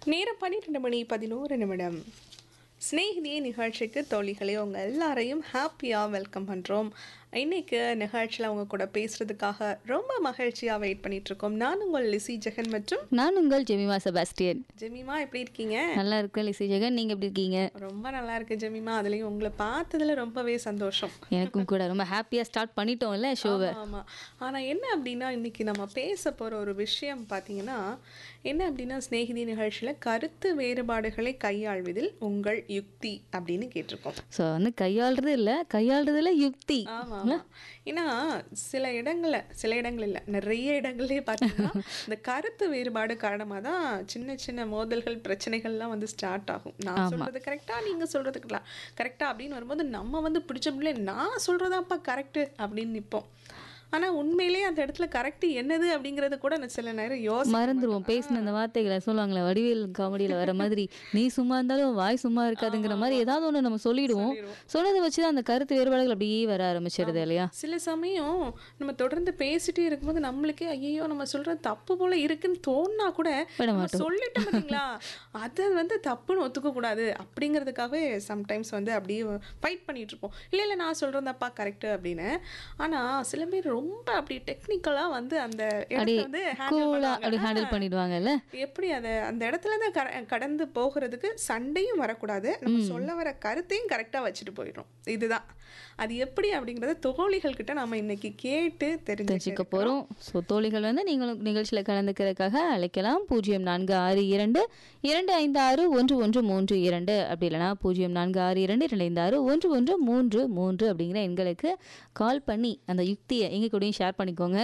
நேரம் பன்னிரெண்டு மணி பதினோரு நிமிடம் ஸ்நேகிதியே நிகழ்ச்சிக்கு தோழிகளே உங்க எல்லாரையும் ஹாப்பியாக வெல்கம் பண்ணுறோம் இன்னைக்கு நிகழ்ச்சியில் அவங்க கூட பேசுறதுக்காக ரொம்ப மகிழ்ச்சியாக வெயிட் பண்ணிட்டு இருக்கோம் நான் உங்கள் லிசி ஜெகன் மற்றும் நான் உங்கள் ஜெமிமா செபாஸ்டியன் ஜெமிமா எப்படி இருக்கீங்க நல்லா இருக்கேன் லிசி ஜெகன் நீங்கள் எப்படி இருக்கீங்க ரொம்ப நல்லா இருக்கு ஜெமிமா அதுலேயும் உங்களை பார்த்ததுல ரொம்பவே சந்தோஷம் எனக்கும் கூட ரொம்ப ஹாப்பியாக ஸ்டார்ட் பண்ணிட்டோம்ல ஷோவை ஆமாம் ஆனால் என்ன அப்படின்னா இன்னைக்கு நம்ம பேச போகிற ஒரு விஷயம் பார்த்தீங்கன்னா என்ன அப்படின்னா சிநேகிதி நிகழ்ச்சியில் கருத்து வேறுபாடுகளை கையாள்வதில் உங்கள் யுக்தி அப்படின்னு கேட்டிருக்கோம் ஸோ வந்து கையாளுறது இல்லை கையாளுறதுல யுக்தி ஆமாம் ஆமாம் ஏன்னா சில இடங்கள்ல சில இடங்கள் இல்லை நிறைய இடங்கள்லயே பார்த்தீங்கன்னா இந்த கருத்து வேறுபாடு காரணமாக தான் சின்ன சின்ன மோதல்கள் பிரச்சனைகள்லாம் வந்து ஸ்டார்ட் ஆகும் நான் சொல்றது கரெக்டா நீங்க சொல்றது கரெக்டா அப்படின்னு வரும்போது நம்ம வந்து பிடிச்ச முடியல நான் சொல்றதாப்பா கரெக்டு அப்படின்னு நிற்போம் ஆனா உண்மையிலேயே அந்த இடத்துல கரெக்ட் என்னது அப்படிங்கறது கூட நான் சில நேரம் யோசி மறந்துடுவோம் பேசின அந்த வார்த்தைகளை சொல்லுவாங்களே வடிவேல் காமெடியில் வர மாதிரி நீ சும்மா இருந்தாலும் வாய் சும்மா இருக்காதுங்கிற மாதிரி ஏதாவது ஒன்று நம்ம சொல்லிடுவோம் சொன்னதை வச்சு தான் அந்த கருத்து வேறுபாடுகள் அப்படியே வர ஆரம்பிச்சிடுது இல்லையா சில சமயம் நம்ம தொடர்ந்து பேசிட்டே இருக்கும்போது நம்மளுக்கே ஐயோ நம்ம சொல்றது தப்பு போல இருக்குன்னு தோணுனா கூட விட நம்ம சொல்லிட்டோம் பார்த்தீங்களா அதை வந்து தப்புன்னு ஒத்துக்க கூடாது அப்படிங்கிறதுக்காகவே சம்டைம்ஸ் வந்து அப்படியே ஃபைட் பண்ணிட்டு இருப்போம் இல்லை இல்லை நான் சொல்றேன்தாப்பா கரெக்ட் அப்படின்னு ஆனா சில பேர் ரொம்ப அப்படி டெக்னிக்கலா வந்து அந்த இடத்த வந்து handle கூலாக அப்படி பண்ணுவாங்க. ஹேண்டில் பண்ணிடுவாங்கல்ல எப்படி அதை அந்த இடத்துல தான் கர- கடந்து போகிறதுக்கு சண்டையும் வரக்கூடாது நம்ம சொல்ல வர கருத்தையும் கரெக்டாக வச்சுட்டு போயிடும் இதுதான் அது எப்படி அப்படிங்கிறத தோழிகள் கிட்ட நம்ம இன்னைக்கு கேட்டு தெரிஞ்சுக்க தெரிஞ்சுக்க போகிறோம் ஸோ தோழிகள் வந்து நீங்களும் நிகழ்ச்சியில் கலந்துக்கிறதுக்காக அழைக்கலாம் பூஜ்ஜியம் நான்கு ஆறு இரண்டு இரண்டு ஐந்து ஆறு ஒன்று ஒன்று மூன்று இரண்டு அப்படி இல்லைனா பூஜ்ஜியம் நான்கு ஆறு இரண்டு இரண்டு ஐந்து ஆறு ஒன்று ஒன்று மூன்று மூன்று அப்படிங்கிற எண்களுக்கு கால் பண்ணி அந்த யுக்தியை எங்க கூடயும் ஷேர் பண்ணிக்கோங்க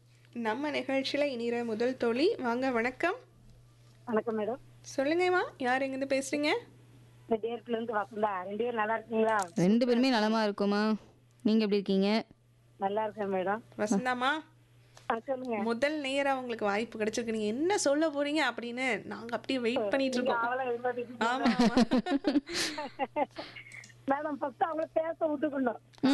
நம்ம நிகழ்ச்சியில இனிற முதல் தோழி வாங்க வணக்கம் வணக்கம் மேடம் சொல்லுங்கம்மா யார் எங்கேருந்து பேசுறீங்க இந்த டேர்ப்ல இருந்து வசந்தா ரெண்டு பேரும் நல்லா இருக்கீங்களா ரெண்டு பேருமே நலமா இருக்குமா நீங்க எப்படி இருக்கீங்க நல்லா இருக்கேன் மேடம் வசந்தாமா ஆ, சொல்லுங்க முதல் நேரா உங்களுக்கு வாய்ப்பு கிடைச்சிருக்கு நீங்க என்ன சொல்ல போறீங்க அப்படின்னு நாங்க அப்படியே வெயிட் பண்ணிட்டு இருக்கோம் அவளை எதிர்பார்த்துட்டு ஆமா ஆமா மேடம் ஃபர்ஸ்ட் அவங்கள பேச விட்டுக்கணும்